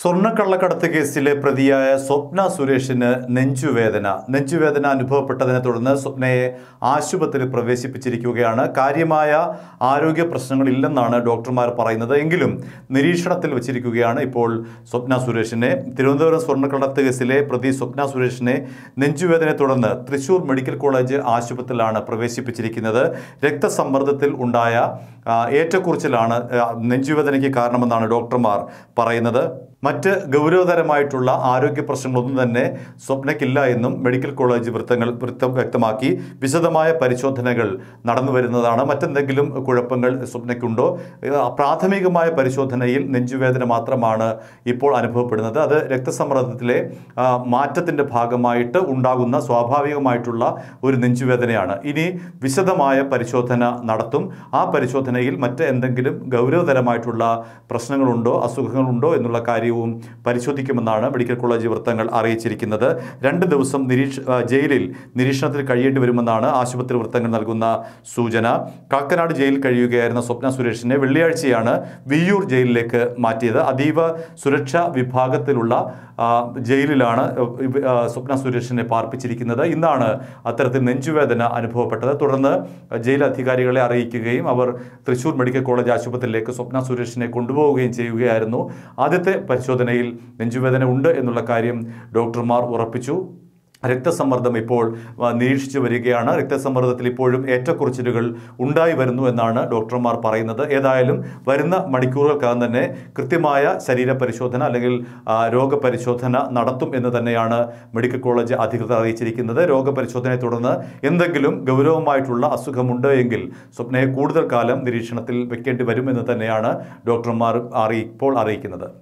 സ്വർണ്ണക്കള്ളക്കടത്ത് കേസിലെ പ്രതിയായ സ്വപ്ന സുരേഷിന് നെഞ്ചുവേദന നെഞ്ചുവേദന അനുഭവപ്പെട്ടതിനെ തുടർന്ന് സ്വപ്നയെ ആശുപത്രിയിൽ പ്രവേശിപ്പിച്ചിരിക്കുകയാണ് കാര്യമായ ആരോഗ്യ പ്രശ്നങ്ങളില്ലെന്നാണ് ഡോക്ടർമാർ പറയുന്നത് എങ്കിലും നിരീക്ഷണത്തിൽ വച്ചിരിക്കുകയാണ് ഇപ്പോൾ സ്വപ്ന സുരേഷിനെ തിരുവനന്തപുരം സ്വർണ്ണക്കള്ളക്കടത്ത് കേസിലെ പ്രതി സ്വപ്ന സുരേഷിനെ നെഞ്ചുവേദനയെ തുടർന്ന് തൃശൂർ മെഡിക്കൽ കോളേജ് ആശുപത്രിയിലാണ് പ്രവേശിപ്പിച്ചിരിക്കുന്നത് രക്തസമ്മർദ്ദത്തിൽ ഉണ്ടായ ആ, ഏറ്റക്കുറച്ചിലാണ് ആ, നെഞ്ചുവേദനയ്ക്ക് കാരണമെന്നാണ് ഡോക്ടർമാർ പറയുന്നത് മറ്റ് ഗൗരവതരമായിട്ടുള്ള ആരോഗ്യ പ്രശ്നങ്ങളൊന്നും തന്നെ സ്വപ്നയ്ക്കില്ല എന്നും മെഡിക്കൽ കോളേജ് വൃത്തങ്ങൾ വൃത്തം വ്യക്തമാക്കി വിശദമായ പരിശോധനകൾ നടന്നു വരുന്നതാണ് മറ്റെന്തെങ്കിലും കുഴപ്പങ്ങൾ സ്വപ്നയ്ക്കുണ്ടോ ഏഹ് പ്രാഥമികമായ പരിശോധനയിൽ നെഞ്ചുവേദന മാത്രമാണ് ഇപ്പോൾ അനുഭവപ്പെടുന്നത് അത് രക്തസമ്മർദ്ദത്തിലെ ആ, മാറ്റത്തിൻ്റെ ഭാഗമായിട്ട് ഉണ്ടാകുന്ന സ്വാഭാവികമായിട്ടുള്ള ഒരു നെഞ്ചുവേദനയാണ് ഇനി വിശദമായ പരിശോധന നടത്തും ആ പരിശോധനയിൽ മറ്റ് എന്തെങ്കിലും ഗൗരവതരമായിട്ടുള്ള പ്രശ്നങ്ങളുണ്ടോ അസുഖങ്ങളുണ്ടോ എന്നുള്ള കാര്യവും പരിശോധിക്കുമെന്നാണ് മെഡിക്കൽ കോളേജ് വൃത്തങ്ങൾ അറിയിച്ചിരിക്കുന്നത് രണ്ട് ദിവസം നിരീക്ഷ ആ, ജയിലിൽ നിരീക്ഷണത്തിൽ കഴിയേണ്ടി വരുമെന്നാണ് ആശുപത്രി വൃത്തങ്ങൾ നൽകുന്ന സൂചന കാക്കനാട് ജയിലിൽ കഴിയുകയായിരുന്ന സ്വപ്ന സുരേഷിനെ വെള്ളിയാഴ്ചയാണ് വിയ്യൂർ ജയിലിലേക്ക് മാറ്റിയത് അതീവ സുരക്ഷാ വിഭാഗത്തിലുള്ള ആ, ജയിലിലാണ് ഇവ- ആ, സ്വപ്ന സുരേഷിനെ പാർപ്പിച്ചിരിക്കുന്നത് ഇന്നാണ് അത്തരത്തിൽ നെഞ്ചുവേദന അനുഭവപ്പെട്ടത് തുടർന്ന് ജയിൽ അധികാരികളെ അറിയിക്കുകയും അവർ തൃശൂർ മെഡിക്കൽ കോളേജ് ആശുപത്രിയിലേക്ക് സ്വപ്ന സുരേഷിനെ കൊണ്ടുപോവുകയും ചെയ്യുകയായിരുന്നു ആദ്യത്തെ പരിശോധനയിൽ നെഞ്ചുവേദന ഉണ്ട് എന്നുള്ള കാര്യം ഡോക്ടർമാർ ഉറപ്പിച്ചു രക്തസമ്മർദ്ദം ഇപ്പോൾ ആ, നിരീക്ഷിച്ചു വരികയാണ് രക്തസമ്മർദ്ദത്തിൽ ഇപ്പോഴും ഏറ്റക്കുറച്ചിലുകൾ ഉണ്ടായി വരുന്നു എന്നാണ് ഡോക്ടർമാർ പറയുന്നത് ഏതായാലും വരുന്ന മണിക്കൂറുകൾക്കകം തന്നെ കൃത്യമായ ശരീര പരിശോധന അല്ലെങ്കിൽ ആ, രോഗപരിശോധന നടത്തും എന്ന് തന്നെയാണ് മെഡിക്കൽ കോളേജ് അധികൃതർ അറിയിച്ചിരിക്കുന്നത് രോഗപരിശോധനയെ തുടർന്ന് എന്തെങ്കിലും ഗൗരവമായിട്ടുള്ള അസുഖമുണ്ട് എങ്കിൽ സ്വപ്നയെ കൂടുതൽ കാലം നിരീക്ഷണത്തിൽ വെക്കേണ്ടി വരുമെന്ന് തന്നെയാണ് ഡോക്ടർമാർ അറിയി ഇപ്പോൾ അറിയിക്കുന്നത്